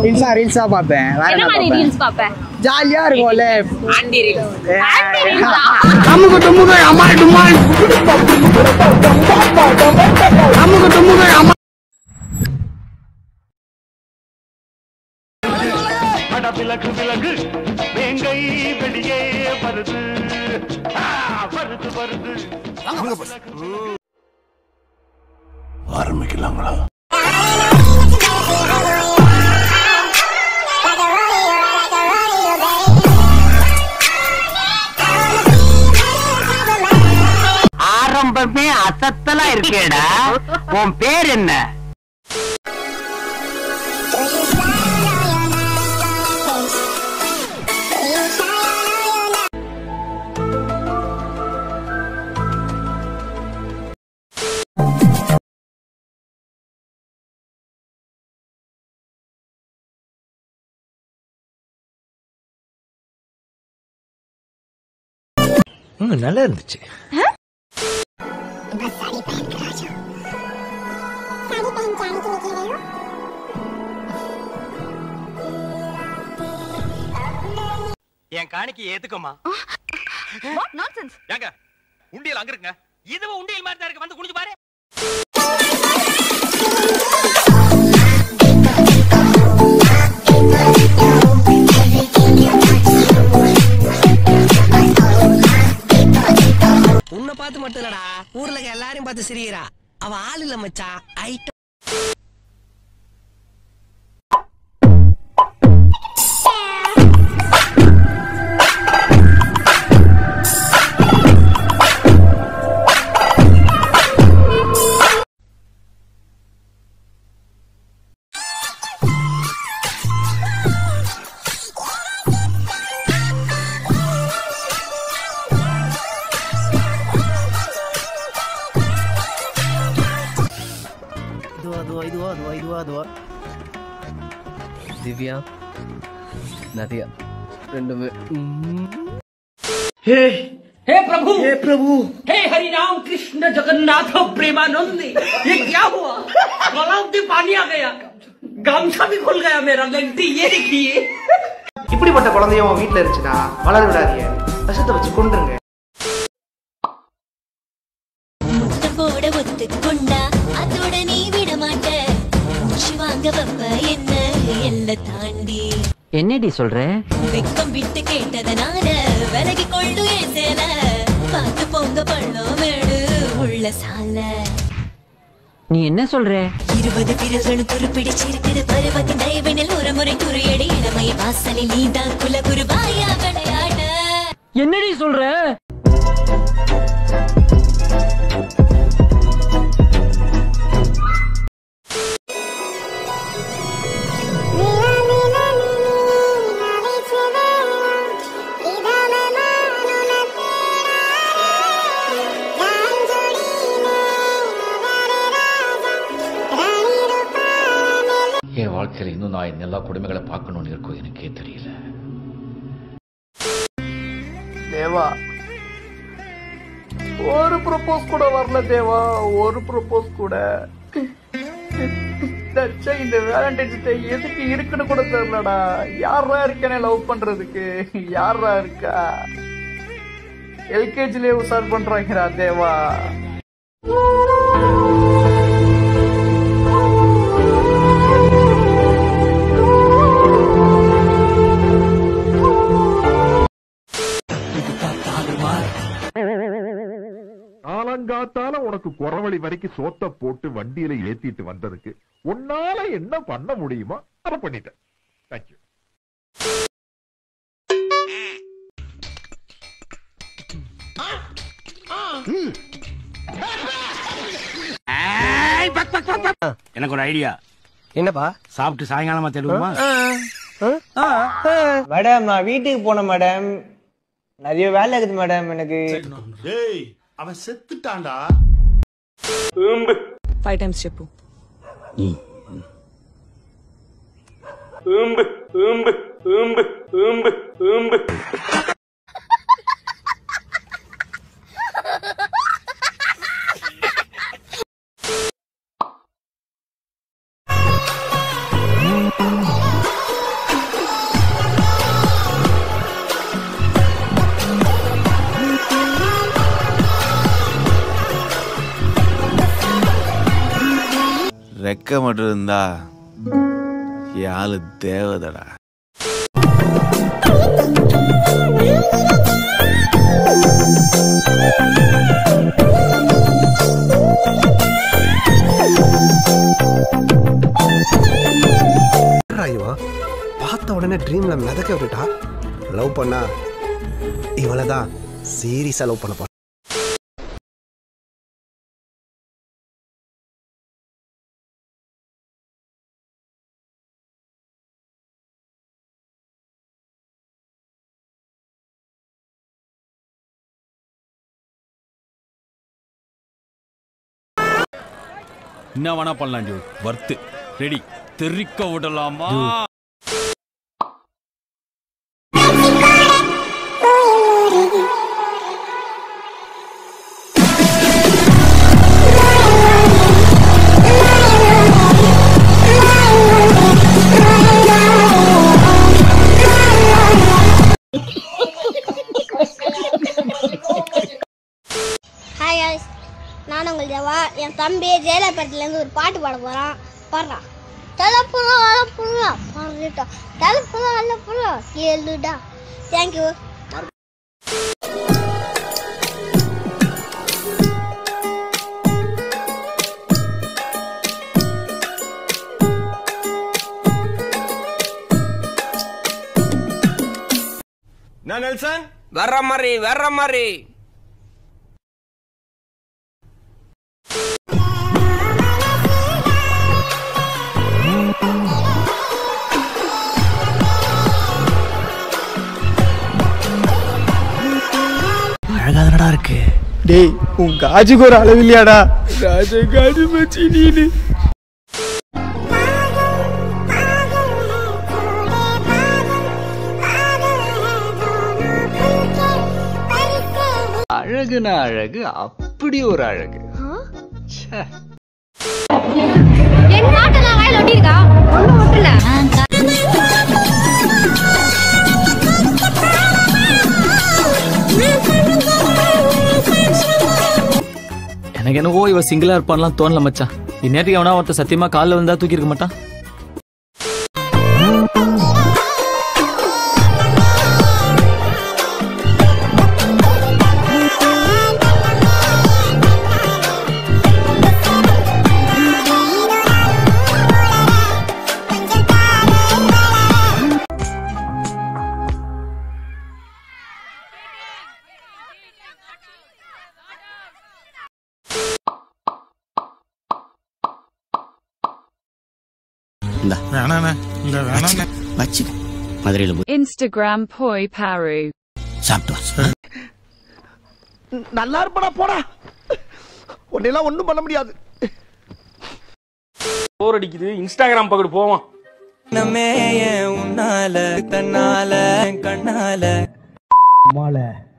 ரீல்ஸா ரீல்ஸா பார்ப்பேன் வேற என்ன என்ன மாதிரி பார்ப்பேன் ரீல்ஸ் பாப்பேன் ஜாலியா இருக்கும்ல ஆண்டி ரீல்ஸா அமுக்கு டுமுக்கு அம்மா டுமால் அமுக்கு டுமுக்கு அம்மா அட விலகு விலகு வேங்கை வெளியே வருது ஆ, வருது வருது ஆரம்பிக்கலாங்களா ஆரம்பமே அசத்தலா இருக்கேடா உன் பேர் என்ன நல்லா இருந்துச்சு என் காணிக்கு ஏத்துக்கோமா வாட் நான்சென்ஸ் ஏங்க உண்டியல் அங்க இருக்குங்க இதுவும் உண்டியல் மாதிரி தான் இருக்கு வந்து குடிச்சு பாரு உன்னை பார்த்து மட்டும் இல்லடா ஊர்ல இருக்க எல்லாரையும் பார்த்து சிரிக்கிறா அவ ஆள் இல்ல மச்சான் ஐட்டம் இதுவா அதுவா இதுவா அதுவா இதுவா அதுவா திவ்யா நதியா ரெண்டுமே हे प्रभु हे प्रभु हे हरि राम कृष्ण जगन्नाथ प्रेमानंद ये क्या हुआ गलाव में पानी आ गया गामछा भी खुल गया मेरा गंटी ये देखिए இப்படிப்பட்ட குழந்தையும் உன் வீட்டுல இருந்துச்சுன்னா வளர விடாதீங்க விஷத்தை வச்சு கொண்டுருங்க முத்த போட ஒத்துக்கொண்டா அதோட நீ விட மாட்ட மூச்சு வாங்க வப்ப என்ன எல்ல தாண்டி என்னடி சொல்ற வெக்கம் விட்டு கேட்டதனால விலகி கொள்ளு ஏன் சேல பார்த்து பொங்க பள்ளம் மேடு உள்ள சால நீ என்ன சொல்ற இருபது பிறர்களும் துருப்பிடிச்சிருக்குது பருவத்தின் தயவினில் ஒரு முறை குறியடி இளமை வாசலில் நீதான் குல குருபாயா விளையாட என்னடி சொல்ற என் வாழ்க்கையில இன்னும் நான் இந்த எல்லா கொடுமைகளை பார்க்கணும்னு இருக்கோ எனக்கே தெரியல தேவா ஒரு ப்ரொபோஸ் கூட வரல தேவா ஒரு ப்ரொபோஸ் கூட தச்சா இந்த வேலண்டைன்ஸ் டே எதுக்கு இருக்குன்னு கூட தெரியலடா யாரா இருக்கனே லவ் பண்றதுக்கு யாரா இருக்கா எல்கேஜிலே உசார் பண்றாங்கடா தேவா காலங்காத்தால உனக்கு குறவழி வரைக்கும் சோத்த போட்டு வண்டியில ஏத்திட்டு வந்ததுக்கு உன்னால என்ன பண்ண முடியுமோ அதை பண்ணிட்டேன் தேங்க்யூ எனக்கு ஒரு ஐடியா என்னப்பா சாப்பிட்டு சாயங்காலமா தேடுவோமா மேடம் நான் வீட்டுக்கு போனேன் மேடம் நிறைய வேலை இருக்குது மேடம் எனக்கு டேய் அவன் செத்துட்டான்டா ఫైవ్ టైమ్స్ చెప్పు அக்கா மட்டும் இருந்தா என் ஆளு தேவதடா இவன் பார்த்த உடனே ட்ரீம்ல மிதக்க விட்டுட்டா லவ் பண்ணா இவளை தான் சீரியஸா லவ் பண்ண போறேன் என்ன வேணா பண்ணலாம் ஜோ வர்த்து ரெடி தெறிக்க விடலாமா ஹாய் guys நான் உங்கள் தேவா என் தம்பி ஜெயலலிதாலேருந்து ஒரு பாட்டு பாட போகிறான் பாடுறான் தலைப்புறம் அலப்புறம் பாடுறா தலைப்புறம் அலப்புறம் கேளுடா தேங்க்யூ நான் நெல்சன் வர்ற மாதிரி வர்ற மாதிரி அழகாதனடா இருக்கு டேய் உன் காஜுக்கு ஒரு அளவு இல்லையாடா ராஜ காஜு மச்சி நீனு அழகுனா அழகு அப்படி ஒரு அழகு ச்சே. என் பாட்டெல்லாம் வாயில் ஒட்டியிருக்கா ஒன்றும் ஒட்டல எனக்கு என்னவோ இவ சிங்கிளா இருப்பான்லாம் தோணல மச்சான் இந்நேரத்துக்கு எவனா ஒருத்த சத்தியமா காலில் வந்தா தூக்கி இருக்க மாட்டான் இந்த வேணாண்ணே இந்த வேணாண்ணே வச்சு மதுரையில் போய் Instagram poi paru. சாப்பிட்டு நல்லா இருப்படா போடா உன்னையெல்லாம் ஒண்ணும் பண்ண முடியாது போர் அடிக்குது இன்ஸ்டாகிராம் பக்கத்து போவோம் நம்மே உன்னால தன்னால கண்ணால மாலை